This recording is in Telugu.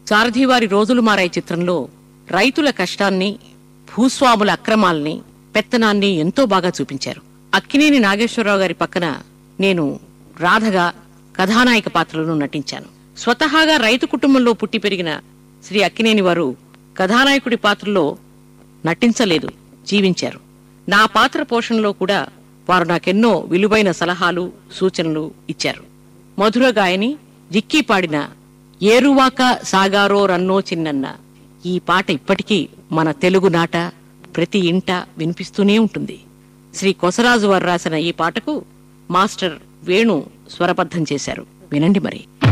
సారథివారి రోజులు మారాయి చిత్రంలో రైతుల కష్టాన్ని భూస్వాముల అక్రమాల్ని పెత్తనాన్ని ఎంతో బాగా చూపించారు అక్కినేని నాగేశ్వరరావు గారి పక్కన నేను రాధగా కథానాయక పాత్రలను నటించాను స్వతహాగా రైతు కుటుంబంలో పుట్టి పెరిగిన శ్రీ అక్కినేని వారు కథానాయకుడి పాత్రలో నటించలేదు జీవించారు నా పాత్ర పోషణలో కూడా వారు నాకెన్నో విలువైన సలహాలు సూచనలు ఇచ్చారు మధుర గాయని జిక్కి పాడిన ఏరువాక సాగారో రన్నో చిన్నన్న ఈ పాట ఇప్పటికీ మన తెలుగు నాట ప్రతి ఇంట వినిపిస్తూనే ఉంటుంది శ్రీ కొసరాజు వారు రాసిన ఈ పాటకు మాస్టర్ వేణు స్వరబద్ధం చేశారు వినండి మరి